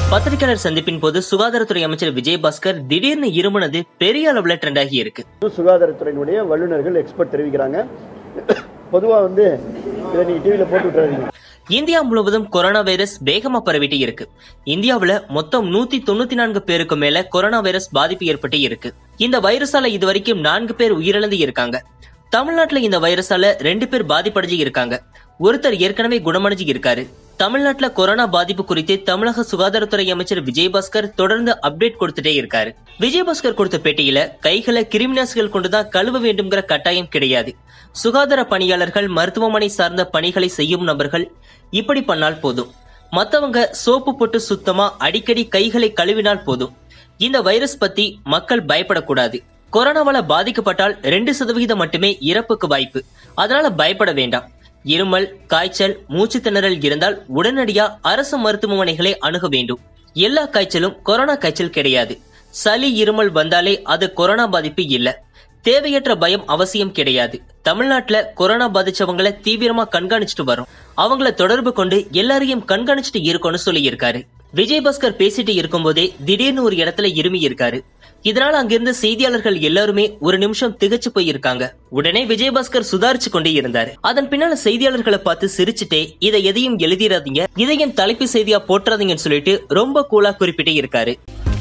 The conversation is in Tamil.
பத்திரிகையாளர் சந்திப்பின் போது சுகாதாரத்துறை அமைச்சர் விஜயபாஸ்கர் திடீர்னு இருமுனது பெரிய அளவுல ட்ரெண்ட் ஆகி இருக்கு சுகாதாரத்துறையினுடைய வல்லுநர்கள் எக்ஸ்பர்ட் தெரிவிக்கிறாங்க பொதுவா வந்து இதை நீங்க டிவியில போட்டு விட்டுறாதீங்க இந்தியா முழுவதும் கொரோனா வைரஸ் வேகமா பரவிட்டு இருக்கு இந்தியாவுல மொத்தம் நூத்தி தொண்ணூத்தி நான்கு பேருக்கு மேல கொரோனா வைரஸ் பாதிப்பு ஏற்பட்டு இருக்கு இந்த வைரஸால இதுவரைக்கும் நான்கு பேர் உயிரிழந்து இருக்காங்க தமிழ்நாட்டுல இந்த வைரஸால ரெண்டு பேர் பாதிப்படைஞ்சு இருக்காங்க ஒருத்தர் ஏற்கனவே குணமடைஞ்சு இருக்காரு தமிழ்நாட்டுல கொரோனா பாதிப்பு குறித்து தமிழக சுகாதாரத்துறை அமைச்சர் விஜயபாஸ்கர் தொடர்ந்து அப்டேட் கொடுத்துட்டே இருக்காரு விஜயபாஸ்கர் கொடுத்த பேட்டியில கைகளை கிருமிநாசிகள் கொண்டுதான் கழுவ வேண்டும்ங்கிற கட்டாயம் கிடையாது சுகாதார பணியாளர்கள் மருத்துவமனை சார்ந்த பணிகளை செய்யும் நபர்கள் இப்படி பண்ணால் போதும் மத்தவங்க சோப்பு போட்டு சுத்தமா அடிக்கடி கைகளை கழுவினால் போதும் இந்த வைரஸ் பத்தி மக்கள் பயப்படக்கூடாது கொரோனாவால பாதிக்கப்பட்டால் ரெண்டு சதவிகிதம் மட்டுமே இறப்புக்கு வாய்ப்பு அதனால பயப்பட வேண்டாம் இருமல் காய்ச்சல் மூச்சு திணறல் இருந்தால் உடனடியா அரசு மருத்துவமனைகளை அணுக வேண்டும் எல்லா காய்ச்சலும் கொரோனா காய்ச்சல் கிடையாது சளி இருமல் வந்தாலே அது கொரோனா பாதிப்பு இல்ல தேவையற்ற பயம் அவசியம் கிடையாது தமிழ்நாட்டுல கொரோனா பாதிச்சவங்கள தீவிரமா கண்காணிச்சுட்டு வரோம் அவங்கள தொடர்பு கொண்டு எல்லாரையும் கண்காணிச்சுட்டு இருக்கோம்னு சொல்லியிருக்காரு விஜயபாஸ்கர் பேசிட்டு இருக்கும்போதே திடீர்னு ஒரு இடத்துல இருமி இருக்காரு இதனால அங்கிருந்த செய்தியாளர்கள் எல்லாருமே ஒரு நிமிஷம் திகச்சு போயிருக்காங்க உடனே விஜயபாஸ்கர் சுதாரிச்சு கொண்டே இருந்தாரு அதன் பின்னால செய்தியாளர்களை பார்த்து சிரிச்சுட்டே இதை எதையும் எழுதிடாதீங்க இதையும் தலைப்பு செய்தியா போட்டுறாதீங்கன்னு சொல்லிட்டு ரொம்ப கூலா குறிப்பிட்டே இருக்காரு